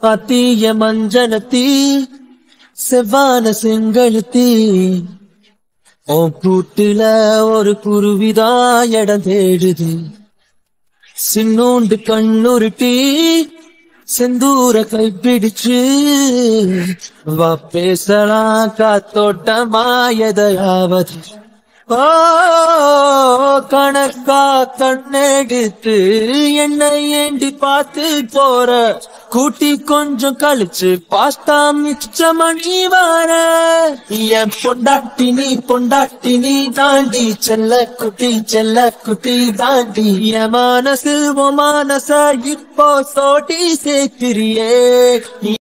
பாத்திய மஞ்சனத்தி செவ்வான செங்கழுத்தி உன் கூட்டுல ஒரு குருவிதான் இடம் தேடுது சின்னூண்டு கண்ணுருட்டி செந்தூர கைப்பிடிச்சு வா பேசலாம் காத்தோட்டமா எதையாவது ஓ கணக்கா கண்ணெடுத்து என்னை ஏண்டி பார்த்து போற கூட்டி கொஞ்சம் கழிச்சு பாஸ்தா மிச்சமணி வர என் பொண்டாட்டி நீ பொண்டாட்டி நீ தாண்டி செல்ல குட்டி செல்ல குட்டி தாண்டி என் மனசு உன் மனச இப்போ சோட்டி சேர்க்கிறியே